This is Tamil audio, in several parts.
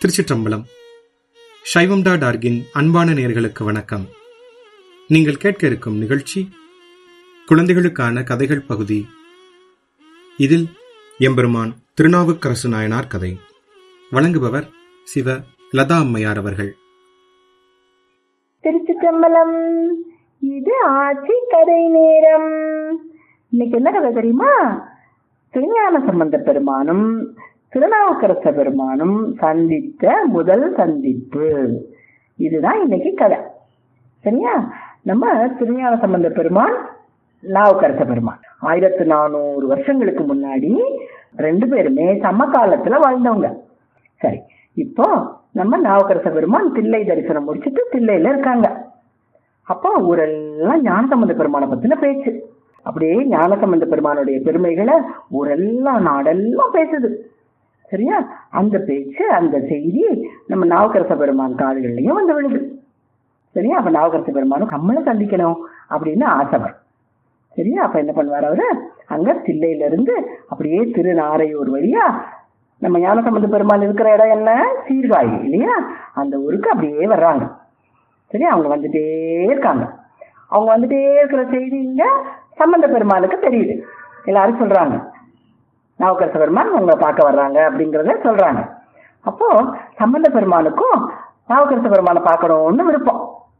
திருச்சிற்றம்பலம் சைவம் டாட் ஆர்கின் அன்பான நேர்களுக்கு வணக்கம் நீங்கள் கேட்க இருக்கும் நிகழ்ச்சி குழந்தைகளுக்கான கதைகள் பகுதி இதில் எம்பெருமான் திருநாவுக்கரசு நாயனார் கதை வழங்குபவர் சிவ லதா அம்மையார் அவர்கள் திருச்சிற்றம்பலம் இது ஆட்சி கதை நேரம் இன்னைக்கு என்ன கதை தெரியுமா திருஞான சம்பந்த பெருமானும் திருநாவுக்கரச பெருமானும் சந்தித்த முதல் சந்திப்பு இதுதான் இன்னைக்கு கதை சரியா நம்ம திருஞான சம்பந்த பெருமான் நாவுக்கரச பெருமான் ஆயிரத்தி நானூறு வருஷங்களுக்கு முன்னாடி ரெண்டு பேருமே சமகாலத்துல வாழ்ந்தவங்க சரி இப்போ நம்ம நாவுக்கரச பெருமான் தில்லை தரிசனம் முடிச்சுட்டு தில்லையில இருக்காங்க அப்போ ஊரெல்லாம் ஞானசம்பந்த பெருமானை பத்தின பேச்சு அப்படியே ஞானசம்பந்த பெருமானுடைய பெருமைகளை ஊரெல்லாம் நாடெல்லாம் பேசுது சரியா அந்த பேச்சு அந்த செய்தி நம்ம நாவுக்கரச பெருமான் காதுகள்லயும் வந்து விழுது சரியா அப்ப நாவுக்கரச பெருமானும் நம்மளை சந்திக்கணும் அப்படின்னு ஆசைவர் சரியா அப்ப என்ன பண்ணுவார் அவரு அங்க தில்லையில இருந்து அப்படியே திருநாரையூர் வழியா நம்ம ஞானசம்பந்த பெருமான் இருக்கிற இடம் என்ன சீர்காழி இல்லையா அந்த ஊருக்கு அப்படியே வர்றாங்க சரி அவங்க வந்துட்டே இருக்காங்க அவங்க வந்துட்டே இருக்கிற செய்தி இங்க சம்பந்த பெருமானுக்கு தெரியுது எல்லாரும் சொல்றாங்க நாவுக்கரச பெருமான் உங்களை பார்க்க வர்றாங்க அப்படிங்கறத சொல்றாங்க அப்போ சம்பந்த பெருமானுக்கும் நாவுக்கரச பெருமானை பார்க்கணும்னு விருப்பம்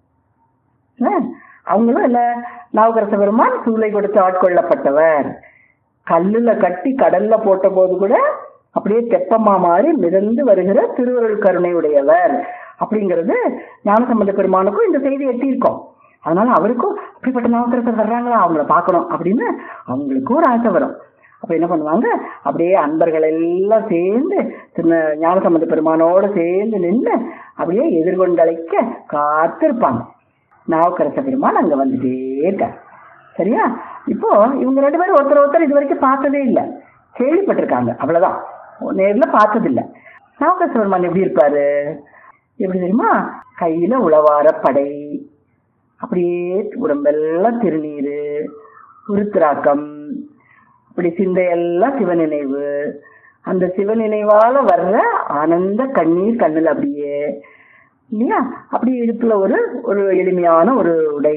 என்ன? அவங்களும் இல்ல நாவுக்கரச பெருமான் சூளை கொடுத்து ஆட்கொள்ளப்பட்டவர் கல்லுல கட்டி கடல்ல போட்ட போது கூட அப்படியே தெப்பமா மாறி மிதந்து வருகிற திருவருள் கருணை உடையவர் அப்படிங்கிறது ஞானசம்பந்த பெருமானுக்கும் இந்த செய்தி எட்டியிருக்கோம் அதனால அவருக்கும் அப்படிப்பட்ட நாவுக்கரசர் வர்றாங்களா அவங்கள பார்க்கணும் அப்படின்னு அவங்களுக்கும் ஒரு ஆசை வரும் அப்ப என்ன பண்ணுவாங்க அப்படியே அன்பர்கள் எல்லாம் சேர்ந்து சின்ன ஞானசம்பந்த பெருமானோட சேர்ந்து நின்று அப்படியே எதிர்கொண்டழைக்க காத்திருப்பாங்க நாவுக்கரச பெருமான் அங்க வந்துட்டே இருக்கார் சரியா இப்போ இவங்க ரெண்டு பேரும் ஒருத்தர் ஒருத்தர் இது வரைக்கும் பார்த்ததே இல்லை கேள்விப்பட்டிருக்காங்க அவ்வளவுதான் நேர்ல பார்த்தது இல்ல நாவுக்கரச பெருமான் எப்படி இருப்பாரு எப்படி தெரியுமா கையில உளவார படை அப்படியே உடம்பெல்லாம் திருநீரு உருத்திராக்கம் அப்படி சிந்தையெல்லாம் சிவநினைவு அந்த சிவநினைவால வர்ற ஆனந்த கண்ணீர் கண்ணுல அப்படியே இல்லையா அப்படி இடுப்புல ஒரு ஒரு எளிமையான ஒரு உடை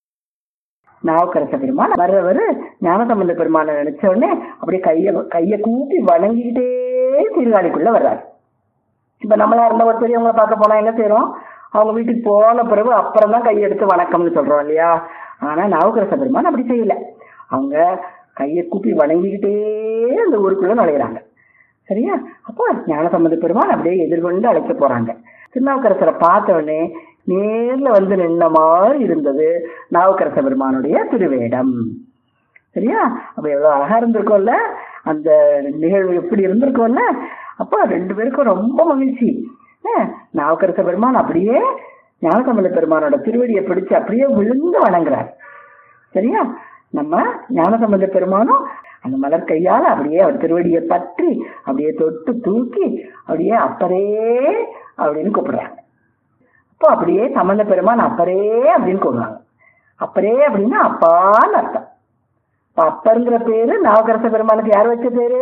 நாவுக்கரச பெருமான் வர்றவர் ஞானசம்பந்த பெருமான நினைச்ச உடனே அப்படியே கைய கைய கூப்பி வணங்கிக்கிட்டே சீர்காழிக்குள்ள வர்றாரு இப்ப நம்மளா இருந்த ஒரு பெரியவங்களை பார்க்க போனா என்ன செய்யறோம் அவங்க வீட்டுக்கு போன பிறகு அப்புறம் தான் கையெடுத்து வணக்கம்னு சொல்றோம் இல்லையா ஆனா நாவுக்கரச பெருமான் அப்படி செய்யல அவங்க கையை கூப்பி வணங்கிக்கிட்டே அந்த ஊருக்குள்ள நுழையிறாங்க சரியா அப்போ ஞானசம்பந்த பெருமான் அப்படியே எதிர்கொண்டு அழைக்க போறாங்க திருநாவுக்கரசரை பார்த்த உடனே நேர்ல வந்து நின்ன மாதிரி இருந்தது நாவுக்கரச பெருமானுடைய திருவேடம் சரியா அப்ப எவ்வளவு அழகா இருந்திருக்கும்ல அந்த நிகழ்வு எப்படி இருந்திருக்கும்ல அப்போ ரெண்டு பேருக்கும் ரொம்ப மகிழ்ச்சி அஹ் நாவுக்கரச பெருமான் அப்படியே ஞானசம்பந்த பெருமானோட திருவடியை பிடிச்சு அப்படியே விழுந்து வணங்குறார் சரியா நம்ம ஞானசம்பந்த பெருமானும் அந்த மலர் கையால அப்படியே அவர் திருவடியை பற்றி அப்படியே தொட்டு தூக்கி அப்படியே அப்பரே அப்படின்னு கூப்பிடுறாங்க அப்போ அப்படியே சம்பந்த பெருமான் அப்பரே அப்படின்னு கூப்பிடுறாங்க அப்பரே அப்படின்னா அப்பான்னு அர்த்தம் இப்ப அப்பருங்கிற பேரு நாவக்கரச பெருமானுக்கு யார் வச்ச பேரு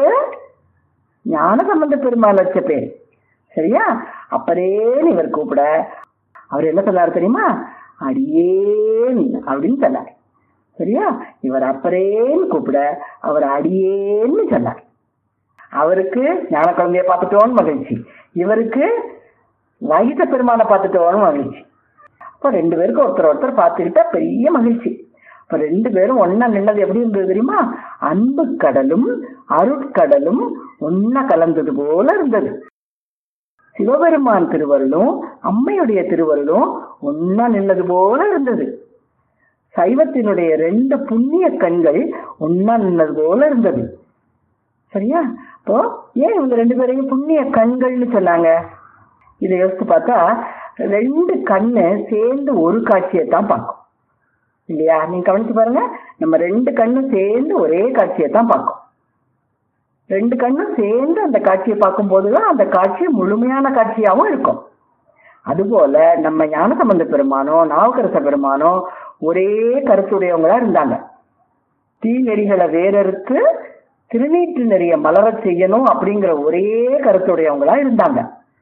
ஞான சம்பந்த பெருமான் வச்ச பேரு சரியா அப்பரேன்னு இவர் கூப்பிட அவர் என்ன சொன்னார் தெரியுமா அடியேன் அப்படின்னு சொன்னார் சரியா இவர் அப்பரேன்னு கூப்பிட அவர் அடியேன்னு சொன்னார் அவருக்கு ஞான குழந்தைய பார்த்துட்டோன்னு மகிழ்ச்சி இவருக்கு வகித பெருமானை பார்த்துட்டோன்னு மகிழ்ச்சி அப்போ ரெண்டு பேருக்கும் ஒருத்தர் ஒருத்தர் பார்த்துக்கிட்டா பெரிய மகிழ்ச்சி இப்ப ரெண்டு பேரும் ஒன்னா நின்னது எப்படி இருந்தது தெரியுமா அன்பு கடலும் அருட்கடலும் ஒன்னா கலந்தது போல இருந்தது சிவபெருமான் திருவருளும் அம்மையுடைய திருவருளும் ஒன்னா நின்னது போல இருந்தது சைவத்தினுடைய ரெண்டு புண்ணிய கண்கள் ஒன்னா நின்னது போல இருந்தது சரியா இப்போ ஏன் இவங்க ரெண்டு பேரையும் புண்ணிய கண்கள்னு சொன்னாங்க இதை யோசித்து பார்த்தா ரெண்டு கண்ணு சேர்ந்து ஒரு காட்சியை தான் பார்க்கும் இல்லையா நீங்க கவனிச்சு பாருங்க நம்ம ரெண்டு கண்ணும் சேர்ந்து ஒரே காட்சியை தான் பார்க்கும் ரெண்டு கண்ணும் சேர்ந்து அந்த காட்சியை பார்க்கும் போதுதான் அந்த காட்சி முழுமையான காட்சியாவும் இருக்கும் அதுபோல நம்ம ஞானசம்பந்த பெருமானோ நாவுக்கரச பெருமானோ ஒரே கருத்துடையவங்களா இருந்தாங்க தீ நெறிகளை வேறறுத்து திருநீற்று நெறிய மலரச் செய்யணும் அப்படிங்கிற ஒரே கருத்துடையவங்களா இருந்தாங்க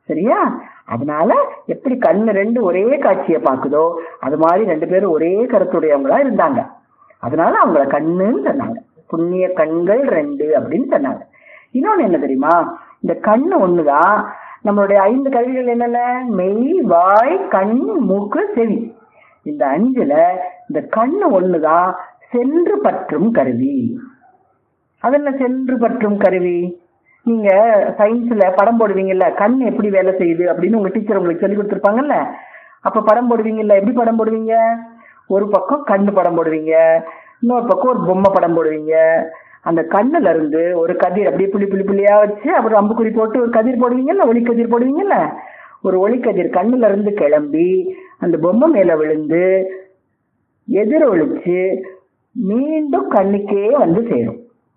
சரியா அதனால எப்படி கண்ணு ரெண்டு ஒரே காட்சியை பார்க்குதோ அது மாதிரி ரெண்டு பேரும் ஒரே கருத்துடையவங்களா இருந்தாங்க அதனால அவங்கள கண்ணுன்னு சொன்னாங்க புண்ணிய கண்கள் ரெண்டு அப்படின்னு சொன்னாங்க இன்னொன்னு என்ன தெரியுமா இந்த கண்ணு ஒண்ணுதான் நம்மளுடைய ஐந்து கருவிகள் என்னென்ன மெய் வாய் கண் மூக்கு செவி இந்த அஞ்சுல இந்த கண்ணு ஒண்ணுதான் சென்று பற்றும் கருவி அது என்ன சென்று பற்றும் கருவி நீங்க சயின்ஸ்ல படம் போடுவீங்கல்ல கண் எப்படி வேலை செய்யுது அப்படின்னு உங்க டீச்சர் உங்களுக்கு சொல்லி கொடுத்துருப்பாங்கல்ல அப்ப படம் போடுவீங்கல்ல எப்படி படம் போடுவீங்க ஒரு பக்கம் கண்ணு படம் போடுவீங்க இன்னொரு பக்கம் ஒரு பொம்மை படம் போடுவீங்க அந்த கண்ணுல இருந்து ஒரு கதிர் அப்படியே புள்ளி புள்ளி புள்ளியா வச்சு அப்புறம் அம்புக்குறி போட்டு ஒரு கதிர் போடுவீங்கல்ல ஒளிக்கதிர் போடுவீங்கல்ல ஒரு ஒளிக்கதிர் கண்ணுல இருந்து கிளம்பி அந்த பொம்மை மேல விழுந்து எதிரொலிச்சு மீண்டும் கண்ணுக்கே வந்து சேரும்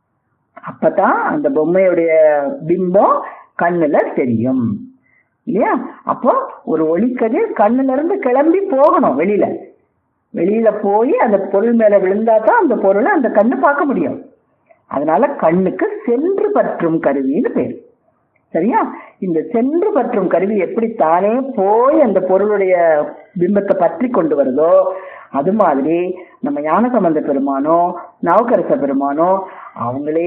அப்பதான் அந்த பொம்மையுடைய பிம்பம் கண்ணுல தெரியும் இல்லையா அப்போ ஒரு ஒளிக்கதிர் கண்ணுல இருந்து கிளம்பி போகணும் வெளியில வெளியில போய் அந்த பொருள் மேல விழுந்தா தான் அந்த பொருளை அந்த கண்ணு பார்க்க முடியும் அதனால கண்ணுக்கு சென்று பற்றும் கருவின்னு பேர் சரியா இந்த சென்று பற்றும் கருவி எப்படி தானே போய் அந்த பொருளுடைய பிம்பத்தை பற்றி கொண்டு வருதோ அது மாதிரி நம்ம ஞானசம்பந்த பெருமானோ நவக்கரச பெருமானோ அவங்களே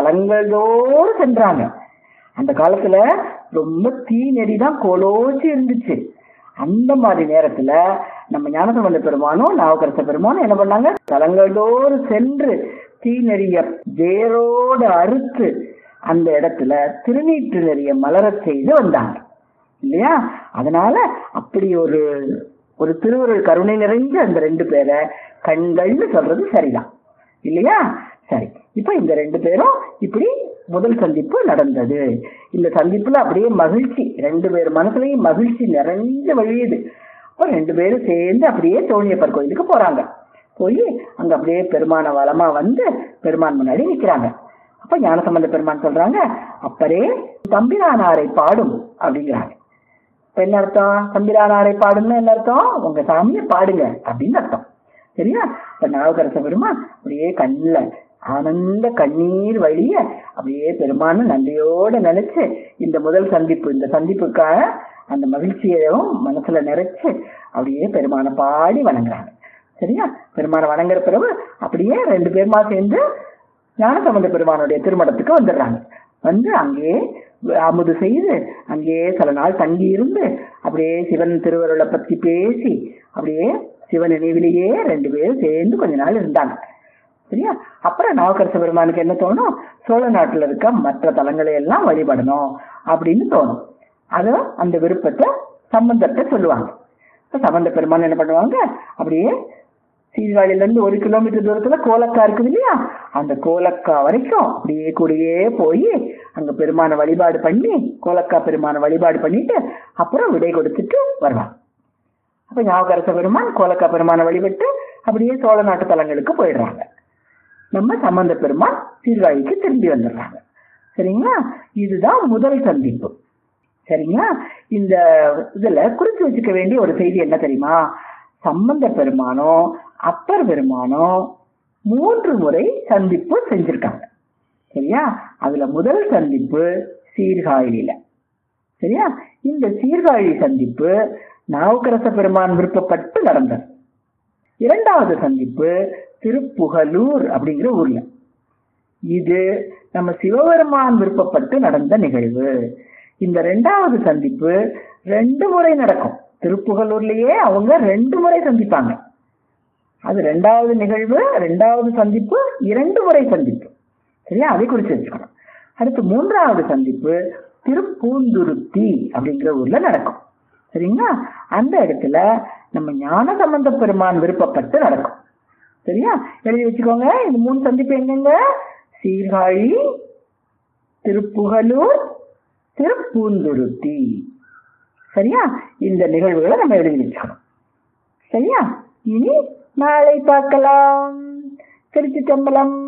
தலங்களோடு சென்றாங்க அந்த காலத்துல ரொம்ப தீ நெறி தான் கோலோச்சு இருந்துச்சு அந்த மாதிரி நேரத்துல நம்ம ஞானசம்பந்த பெருமானும் நாவக்கரச பெருமானும் என்ன பண்ணாங்க தலங்களோடு சென்று தீ நெறிய வேரோடு அறுத்து அந்த இடத்துல திருநீற்று நெறிய மலரச் செய்து வந்தாங்க இல்லையா அதனால அப்படி ஒரு ஒரு திருவருள் கருணை நிறைஞ்ச அந்த ரெண்டு பேரை கண்கள்னு சொல்றது சரிதான் இல்லையா சரி இப்ப இந்த ரெண்டு பேரும் இப்படி முதல் சந்திப்பு நடந்தது இந்த சந்திப்புல அப்படியே மகிழ்ச்சி ரெண்டு பேர் மனசுலயும் மகிழ்ச்சி நிறைஞ்ச வழியுது அப்ப ரெண்டு பேரும் சேர்ந்து அப்படியே தோணியப்பர் கோயிலுக்கு போறாங்க போய் அங்க அப்படியே பெருமான வளமா வந்து பெருமான் முன்னாடி நிக்கிறாங்க அப்ப ஞானசம்பந்த பெருமான் சொல்றாங்க அப்பரே தம்பிரானாரை பாடும் அப்படிங்கிறாங்க இப்ப என்ன அர்த்தம் தம்பிரானாரை பாடும்னு என்ன அர்த்தம் உங்க சாமியை பாடுங்க அப்படின்னு அர்த்தம் சரியா இப்ப நாவகரச பெருமான் அப்படியே கண்ணுல ஆனந்த கண்ணீர் வழிய அப்படியே பெருமானு நன்றியோட நினைச்சு இந்த முதல் சந்திப்பு இந்த சந்திப்புக்காக அந்த மகிழ்ச்சியையும் மனசுல நிறைச்சு அப்படியே பெருமானை பாடி வணங்குறாங்க சரியா பெருமானை வணங்குற பிறகு அப்படியே ரெண்டு பேருமா சேர்ந்து ஞானசம்பந்த பெருமானுடைய திருமணத்துக்கு வந்துடுறாங்க வந்து அங்கேயே அமுது செய்து அங்கேயே சில நாள் தங்கி இருந்து அப்படியே சிவன் திருவருளை பத்தி பேசி அப்படியே சிவன் நினைவிலேயே ரெண்டு பேரும் சேர்ந்து கொஞ்ச நாள் இருந்தாங்க சரியா அப்புறம் நவக்கரச பெருமானுக்கு என்ன தோணும் சோழ நாட்டுல இருக்க மற்ற தலங்களை எல்லாம் வழிபடணும் அப்படின்னு தோணும் அது அந்த விருப்பத்தை சம்பந்தத்தை சொல்லுவாங்க சம்பந்த பெருமான் என்ன பண்ணுவாங்க அப்படியே சீர்காழில இருந்து ஒரு கிலோமீட்டர் தூரத்துல கோலக்கா இருக்குது இல்லையா அந்த கோலக்கா வரைக்கும் அப்படியே கூடயே போய் அங்க பெருமான வழிபாடு பண்ணி கோலக்கா பெருமான வழிபாடு பண்ணிட்டு அப்புறம் விடை கொடுத்துட்டு வருவாங்க அப்ப ஞாபகரச பெருமான் கோலக்கா பெருமான வழிபட்டு அப்படியே சோழ நாட்டு தலங்களுக்கு போயிடுறாங்க நம்ம சம்பந்த பெருமான் சீர்காழிக்கு திரும்பி வந்துடுறாங்க சரிங்களா இதுதான் முதல் சந்திப்பு சரிங்களா இந்த இதுல குறிச்சு வச்சுக்க வேண்டிய ஒரு செய்தி என்ன தெரியுமா சம்பந்த பெருமானோ அப்பர் பெருமானோ மூன்று முறை சந்திப்பு செஞ்சிருக்காங்க சரியா அதுல முதல் சந்திப்பு சீர்காழியில சரியா இந்த சீர்காழி சந்திப்பு நாவுக்கரச பெருமான் விருப்பப்பட்டு நடந்தது இரண்டாவது சந்திப்பு திருப்புகலூர் அப்படிங்கிற ஊர்ல இது நம்ம சிவபெருமான் விருப்பப்பட்டு நடந்த நிகழ்வு இந்த ரெண்டாவது சந்திப்பு ரெண்டு முறை நடக்கும் திருப்புகலூர்லயே அவங்க ரெண்டு முறை சந்திப்பாங்க அது ரெண்டாவது நிகழ்வு ரெண்டாவது சந்திப்பு இரண்டு முறை சந்திப்பு சரியா அதை குறிச்சு வச்சுக்கணும் அடுத்து மூன்றாவது சந்திப்பு திருப்பூந்துருத்தி அப்படிங்கிற ஊர்ல நடக்கும் சரிங்களா அந்த இடத்துல நம்ம ஞான சம்பந்த பெருமான் விருப்பப்பட்டு நடக்கும் சரியா எழுதி வச்சுக்கோங்க இந்த மூணு சந்திப்பு எங்கெங்க சீர்காழி திருப்புகலூர் திருப்பூந்துருத்தி சரியா இந்த நிகழ்வுகளை நம்ம எழுதி வச்சுக்கணும் சரியா இனி நாளை பார்க்கலாம் திருச்சி சம்பளம்